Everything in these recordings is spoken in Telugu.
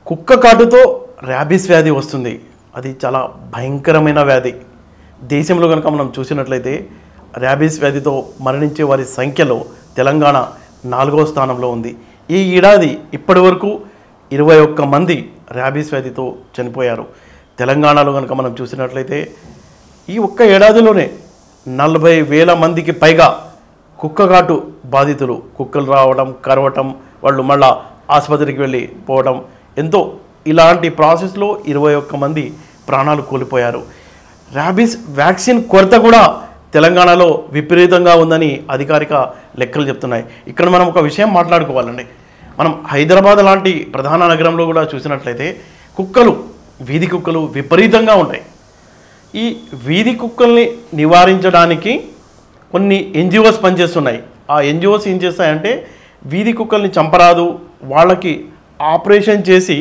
కుక్క కాటుతో ర్యాబీస్ వ్యాధి వస్తుంది అది చాలా భయంకరమైన వ్యాధి దేశంలో కనుక మనం చూసినట్లయితే ర్యాబీస్ వ్యాధితో మరణించే వారి సంఖ్యలో తెలంగాణ నాలుగో స్థానంలో ఉంది ఈ ఏడాది ఇప్పటి వరకు ఇరవై ఒక్క మంది ర్యాబీస్ వ్యాధితో చనిపోయారు తెలంగాణలో కనుక మనం చూసినట్లయితే ఈ ఒక్క ఏడాదిలోనే నలభై వేల మందికి పైగా కుక్కగాటు బాధితులు కుక్కలు రావడం కరవటం వాళ్ళు మళ్ళా ఆసుపత్రికి వెళ్ళి పోవడం ఎంతో ఇలాంటి ప్రాసెస్లో ఇరవై ఒక్క మంది ప్రాణాలు కోల్పోయారు ర్యాబీస్ వ్యాక్సిన్ కొరత కూడా తెలంగాణలో విపరీతంగా ఉందని అధికారిక లెక్కలు చెప్తున్నాయి ఇక్కడ మనం ఒక విషయం మాట్లాడుకోవాలండి మనం హైదరాబాద్ లాంటి ప్రధాన నగరంలో కూడా చూసినట్లయితే కుక్కలు వీధి కుక్కలు విపరీతంగా ఉంటాయి ఈ వీధి కుక్కల్ని నివారించడానికి కొన్ని ఎన్జిఓస్ పనిచేస్తున్నాయి ఆ ఎన్జిఓస్ ఏం చేస్తాయంటే వీధి కుక్కల్ని చంపరాదు వాళ్ళకి ఆపరేషన్ చేసి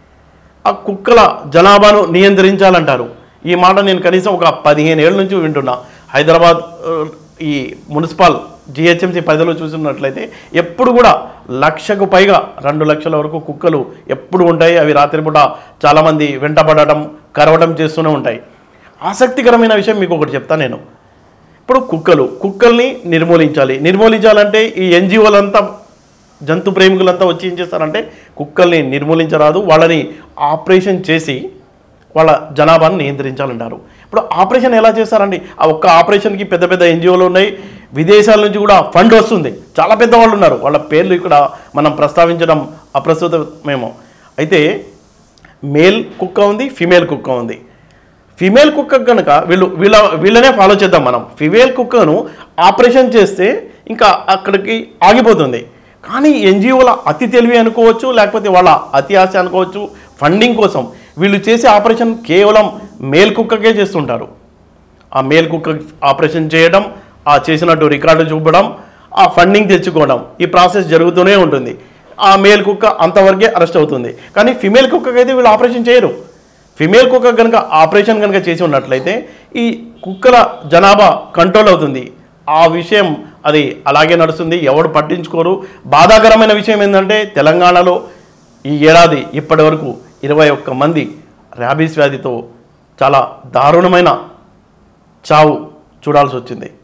ఆ కుక్కల జనాభాను నియంత్రించాలంటారు ఈ మాట నేను కనీసం ఒక పదిహేను ఏళ్ళ నుంచి వింటున్నా హైదరాబాద్ ఆ, ఈ మున్సిపల్ జిహెచ్ఎంసీ పరిధిలో చూసినట్లయితే ఎప్పుడు కూడా లక్షకు పైగా రెండు లక్షల వరకు కుక్కలు ఎప్పుడు ఉంటాయి అవి రాత్రిపూట చాలామంది వెంటపడటం కరవడం చేస్తూనే ఉంటాయి ఆసక్తికరమైన విషయం మీకు ఒకటి చెప్తాను నేను ఇప్పుడు కుక్కలు కుక్కల్ని నిర్మూలించాలి నిర్మూలించాలంటే ఈ ఎన్జిఓలంతా జంతు ప్రేమికులంతా వచ్చి ఏం చేస్తారంటే కుక్కల్ని నిర్మూలించరాదు వాళ్ళని ఆపరేషన్ చేసి వాళ్ళ జనాభాను నియంత్రించాలంటారు ఇప్పుడు ఆపరేషన్ ఎలా చేస్తారండి ఆ ఒక్క ఆపరేషన్కి పెద్ద పెద్ద ఎన్జిఓలు ఉన్నాయి విదేశాల నుంచి కూడా ఫండ్ వస్తుంది చాలా పెద్ద వాళ్ళు ఉన్నారు వాళ్ళ పేర్లు ఇక్కడ మనం ప్రస్తావించడం అప్రస్తుతమేమో అయితే మేల్ కుక్క ఉంది ఫిమేల్ కుక్క ఉంది ఫిమేల్ కుక్క కనుక వీళ్ళు వీళ్ళ వీళ్ళనే ఫాలో చేద్దాం మనం ఫిమేల్ కుక్కను ఆపరేషన్ చేస్తే ఇంకా అక్కడికి ఆగిపోతుంది కానీ ఎన్జిఓల అతి తెలివి అనుకోవచ్చు లేకపోతే వాళ్ళ అతి ఆశ అనుకోవచ్చు ఫండింగ్ కోసం వీళ్ళు చేసే ఆపరేషన్ కేవలం మేల్ కుక్కకే చేస్తుంటారు ఆ మేల్ కుక్క ఆపరేషన్ చేయడం ఆ చేసినట్టు రికార్డు చూపడం ఆ ఫండింగ్ తెచ్చుకోవడం ఈ ప్రాసెస్ జరుగుతూనే ఉంటుంది ఆ మేల్ కుక్క అంతవరకే అరెస్ట్ అవుతుంది కానీ ఫిమేల్ కుక్కకైతే వీళ్ళు ఆపరేషన్ చేయరు ఫిమేల్ కుక్క కనుక ఆపరేషన్ కనుక చేసి ఉన్నట్లయితే ఈ కుక్కల జనాభా కంట్రోల్ అవుతుంది ఆ విషయం అది అలాగే నడుస్తుంది ఎవడు పట్టించుకోరు బాధాకరమైన విషయం ఏంటంటే తెలంగాణలో ఈ ఏడాది ఇప్పటి వరకు ఇరవై ఒక్క మంది ర్యాబీస్ వ్యాధితో చాలా దారుణమైన చావు చూడాల్సి వచ్చింది